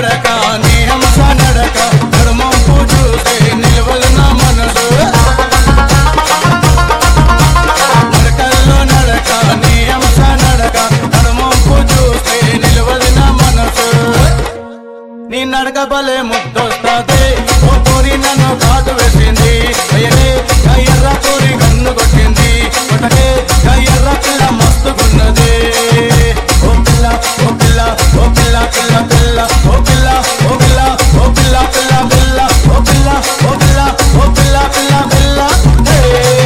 నడక నీ హంస నడక ధర్మంపు చూస్తే నిలవలు నా మనసు నడకల్లో నడక నీ హంస నడక ధర్మంపు చూస్తే నిలవలు నా మనసు నీ నడక బలే ముద్దొస్తుంది ఓ కోరి నన్ను కాటు వేసింది అయ్యనే ఎర్ర కోరి కన్ను కొట్టింది కొట్టకే ఎర్ర పిల్ల మస్తుకున్నది ఓ పిల్ల ఓ పిల్ల ఓ పిల్ల పిల్ల పిల్ల ఓ పిల్ల ఓ పిల్ల ఓ పిల్ల పిల్ల పిల్ల ఓ పిల్ల ఓ పిల్ల ఓ పిల్ల పిల్ల పిల్ల హే.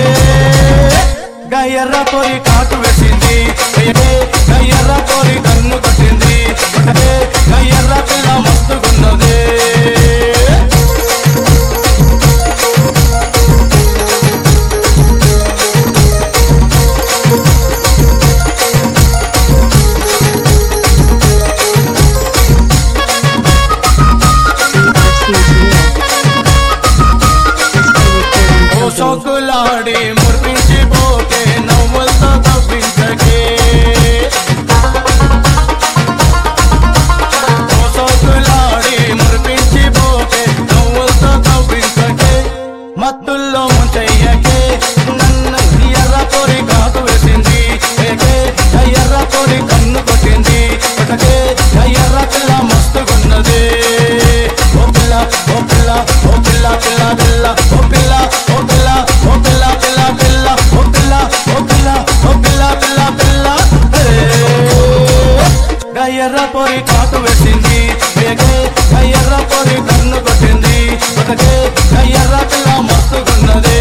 గయ్యర్ర కోరి కాటు వేసింది అయ్యనే గయ్యర్ర కోరి కన్ను కొట్టింది కొట్టకే గయ్యర్ర పిల్ల మస్తుకున్నది ఓ సోకులాడి మురిపించి పోకే నవ్వులతో తప్పించకే ఓ సోకులాడి మురిపించి పోకే నవ్వులతో తప్పించకే మత్తుల్లో ముంచెయ్యకే నన్ను ఎర్ర కోరి కాకు వేసింది ఏకే ఎర్ర కోరి కన్ను కొట్టింది కొట్టకే ఎర్ర పిల్ల మస్తుకున్నది ఓ పిల్ల ఓ పిల్ల ఓ పిల్ల పిల్ల పిల్ల ఓ పిల్ల ఓ పిల్ల ఓ పిల్ల పిల్ల పిల్ల ఓ పిల్ల ఓ పిల్ల ఓ పిల్ల పిల్ల పిల్ల హే. గయ్యర్ర పొరి కాటు వేసింది వేగే గయ్యర్ర పొరి కన్ను కొట్టింది కొట్టకే గయ్యర్ర పిల్ల మస్తుకున్నది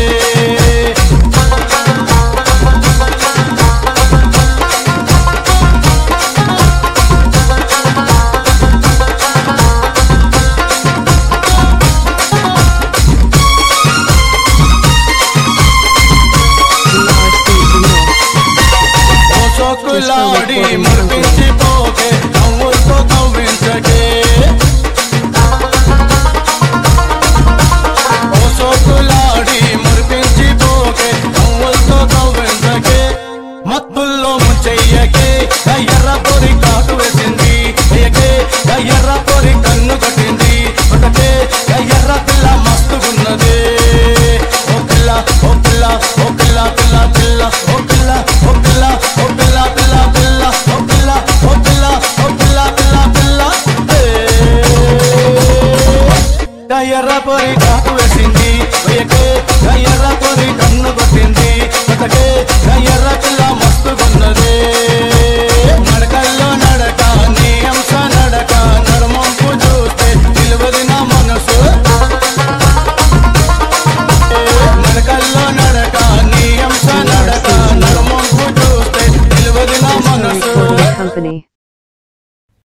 ఓ చోకులాడి మురిపించి పోకే నవ్వులతో కవ్వించకే ఓ చోకులాడి మురిపించి పోకే నవ్వులతో కవ్వించకే మత్తుల్లో ముంచెయ్యకే ఎర్ర పొరి కాటు వేసింది ఎయ్యకే ఎర్ర పొరి కన్ను కొట్టింది కొట్టకే ఎర్ర పిల్ల మస్తుకున్నది ఓ పిల్ల ఓ పిల్ల ఓ పిల్ల పిల్ల పిల్ల ఓ పిల్ల ఓ పిల్ల ఓ పిల్ల పిల్ల పిల్ల ఓ పిల్ల ఓ పిల్ల ఓ పిల్ల పిల్ల పిల్ల హే. ఎర్ర పొరి కాటు వేసింది వెయ్యకే ఎర్ర పొరి కన్ను కొట్టింది కొట్టకే ఎర్ర పిల్ల మస్తుకున్నది